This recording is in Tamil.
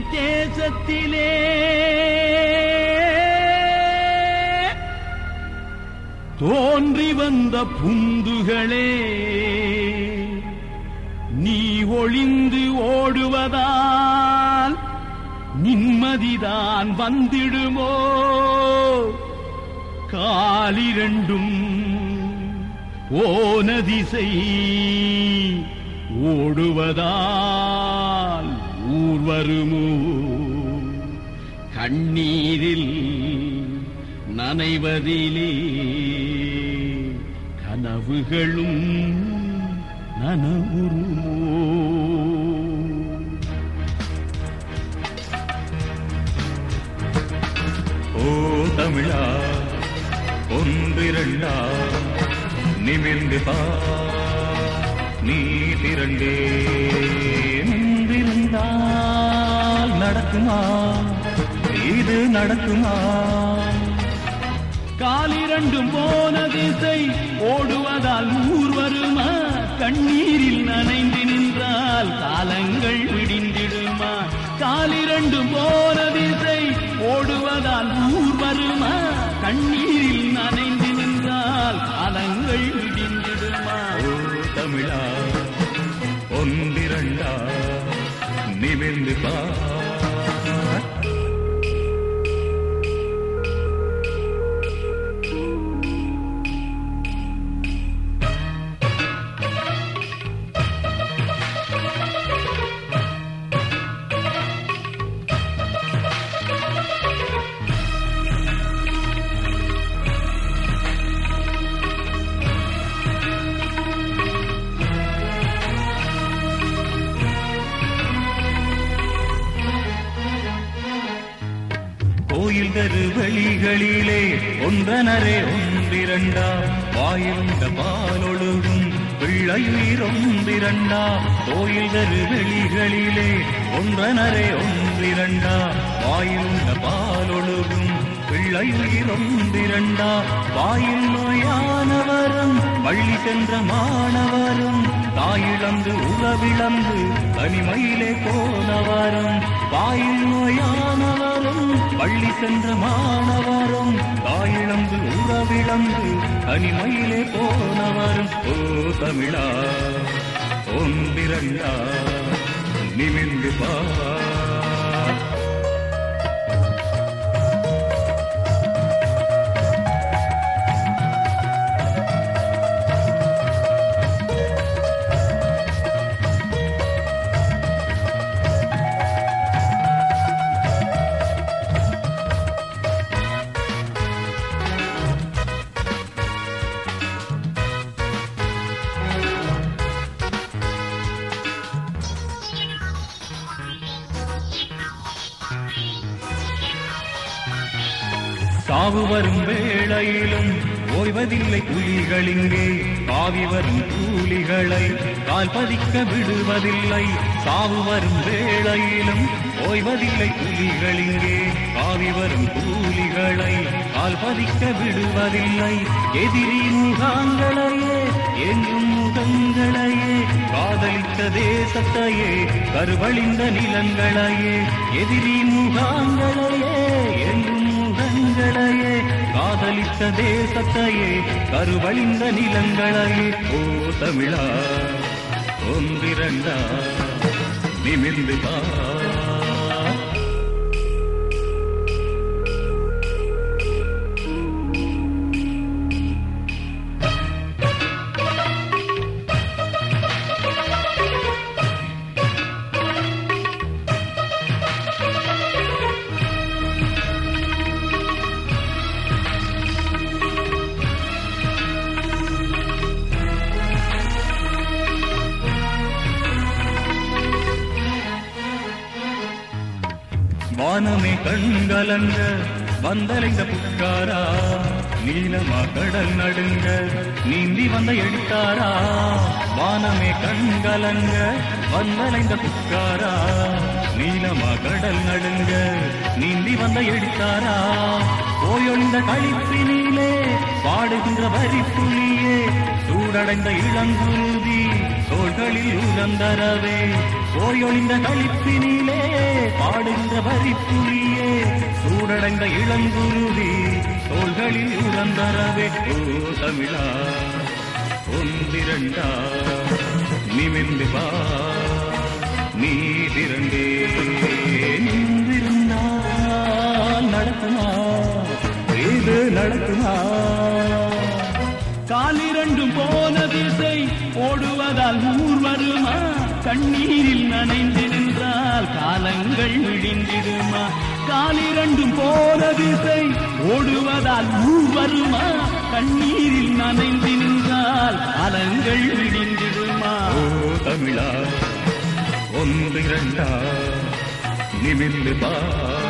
தேசத்திலே தோன்றி வந்த புந்துகளே நீ ஒளிந்து ஓடுவதால் நிம்மதிதான் வந்திடுமோ காலிரண்டும் ஓன திசை ஓடுவதால் ஊர் வருமோ கண்ணீரில் நனைவதிலே கனவுகளும் நனவுருமோ ஓ தமிழா ஒன்றிரண்டா நிமிர்ந்து பா நீ திரண்டே நின்றிருந்தால் நடக்குமா இது நடக்குமா காலிரண்டும் போன திசை ஓடுவதால் ஊர் வருமா கண்ணீரில் நனைந்து நின்றால் காலங்கள் விடிந்திடுமா காலிரண்டும் போன திசை ஓடுவதால் ஊர் வருமா கண்ணீரில் நனைந்து நின்றால் காலங்கள் விடிந்திடுமா ஓ தமிழா ஒன்றிரண்டா நிமிர்ந்து பா கோயில் கருவழிகளிலே ஒன்றனரே ஒன்றிரண்டா வாயிலுண்ட பாலொழுகும் பிள்ளையுயிர் ஒன்றிரண்டா கோயில் கருவெளிகளிலே ஒன்றனரே ஒன்றிரண்டா வாயிலுண்ட பாலொழுகும் பிள்ளையுயிர் ஒன்றிரண்டா வாயில் நோயானவரும் பள்ளி சென்ற மாணவரும் தாயிழந்து உறவிழந்து தனிமையிலே போனவரும் வாயில் நோயானவரும் பள்ளி சென்ற மாணவரும் தாயிழந்து உறவிழந்து தனிமையிலே போனவரும் ஓ தமிழா ஒன்றிரண்டா நிமிர்ந்து பா சாவு வரும் வேளையிலும் ஓய்வதில்லை புலிகளிங்கே காவி வரும் கூலிகளை கால் பதிக்க விடுவதில்லை சாவு வரும் வேளையிலும் ஓய்வதில்லை புலிகளிங்கே காவி வரும் கூலிகளை கால் பதிக்க விடுவதில்லை எதிரி முகாங்களையே எங்கும் முகங்களையே காதலித்த தேசத்தையே கருவழிந்த நிலங்களையே எதிரி முகாங்களையே எங்கும் முகங்களையே காதலித்த தேசத்தையே கருவழிந்த நிலங்களையே ஓ தமிழா ஒன்றிரண்டா நிமிர்ந்து பா வானமே கண்கலங்க வந்தலைந்த புக்காரா நீலமா கடல் நடுங்க நீந்தி வந்த எழுத்தாரா வானமே கண்கலங்க வந்தலைந்த புக்காரா நீலமா கடல் நடுங்க நீந்தி வந்த எழுத்தாரா போயொழிந்த கழிப்பினிலே பாடுகின்ற வரிப்புலியே சூடடைந்த இளங்குருதி தோள்களில் உழந்தரவே ஓயொழிந்த களிப்பினிலே பாடுகின்ற வரிப்புலியே சூடடைந்த இளங்குருவி தோள்களில் உழந்தரவே ஓ தமிழா ஒன்றிரண்டா நிமிர்ந்து வா நீ திரண்டே நின்றிருந்தால் நடக்குமா இது நடக்குமா காலிரண்டும் போன திசை ஓடுவதால் ஊர் வருமா கண்ணீரில் நனைந்து நின்றால் காலங்கள் விடிந்திடுமா காலிரண்டும் போன திசை ஓடுவதால் ஊர் வருமா கண்ணீரில் நனைந்து நின்றால் காலங்கள் விடிந்திடுமா ஓ தமிழா ஒன்றிரண்டா நிமிர்ந்து வா